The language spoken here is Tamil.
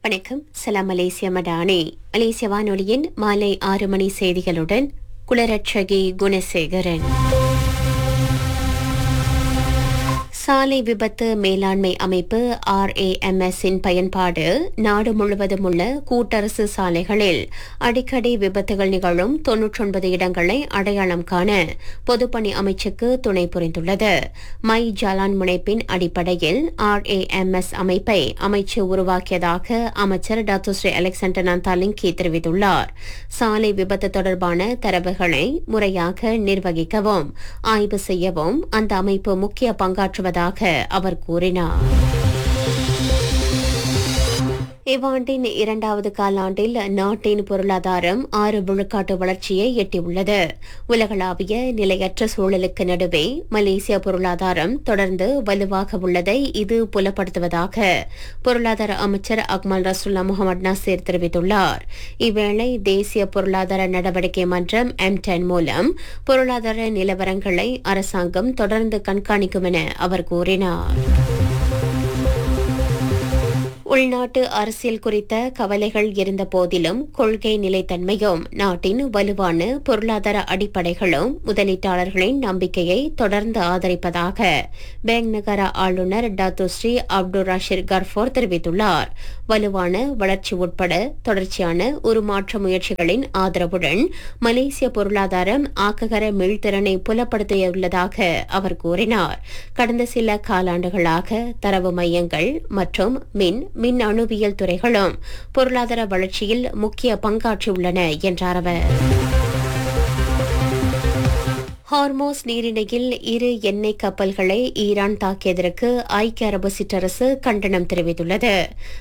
வணக்கம் சலாம் மலேசிய மடானி மலேசிய வானொலியின் மாலை ஆறு மணி செய்திகளுடன் குளரட்சகி குணசேகரன் சாலை விபத்து மேலாண்மை அமைப்பு ஆர்ஏஎம்எஸ் இன் பயன்பாடு நாடு முழுவதும் உள்ள கூட்டரசு சாலைகளில் அடிக்கடி விபத்துகள் நிகழும் தொன்னூற்றொன்பது இடங்களை அடையாளம் காண பொதுப்பணி அமைச்சுக்கு துணை புரிந்துள்ளது மை ஜலான் முனைப்பின் அடிப்படையில் ஆர்ஏஎம்எஸ் அமைப்பை அமைச்சு உருவாக்கியதாக அமைச்சர் டாக்டர் ஸ்ரீ அலெக்சாண்டர் நந்தாலிங்கி தெரிவித்துள்ளார் சாலை விபத்து தொடர்பான தரவுகளை முறையாக நிர்வகிக்கவும் ஆய்வு செய்யவும் அந்த அமைப்பு முக்கிய பங்காற்றுவதாக அவர் கூறினார் இவ்வாண்டின் இரண்டாவது காலாண்டில் நாட்டின் பொருளாதாரம் ஆறு விழுக்காட்டு வளர்ச்சியை எட்டியுள்ளது உலகளாவிய நிலையற்ற சூழலுக்கு நடுவே மலேசிய பொருளாதாரம் தொடர்ந்து வலுவாக உள்ளதை இது புலப்படுத்துவதாக பொருளாதார அமைச்சர் அக்மல் ரசுல்லா முகமது நாசீர் தெரிவித்துள்ளார் இவ்வேளை தேசிய பொருளாதார நடவடிக்கை மன்றம் எம் டென் மூலம் பொருளாதார நிலவரங்களை அரசாங்கம் தொடர்ந்து கண்காணிக்கும் என அவர் கூறினார் உள்நாட்டு அரசியல் குறித்த கவலைகள் இருந்த போதிலும் கொள்கை நிலைத்தன்மையும் நாட்டின் வலுவான பொருளாதார அடிப்படைகளும் முதலீட்டாளர்களின் நம்பிக்கையை தொடர்ந்து ஆதரிப்பதாக பேங் நகர ஆளுநர் டாத்து ஸ்ரீ அப்துல் ரஷீர் கர்ஃபோர் தெரிவித்துள்ளார் வலுவான வளர்ச்சி உட்பட தொடர்ச்சியான உருமாற்ற முயற்சிகளின் ஆதரவுடன் மலேசிய பொருளாதாரம் ஆக்ககர மீள்திறனை புலப்படுத்தியுள்ளதாக அவர் கூறினார் கடந்த சில காலாண்டுகளாக தரவு மையங்கள் மற்றும் மின் மின் அணுவியல் துறைகளும் பொருளாதார வளர்ச்சியில் முக்கிய பங்காற்றியுள்ளன என்றார் அவர் ஹார்மோஸ் நீரிணையில் இரு எண்ணெய் கப்பல்களை ஈரான் தாக்கியதற்கு ஐக்கிய அரபு சிற்றரசு கண்டனம் தெரிவித்துள்ளது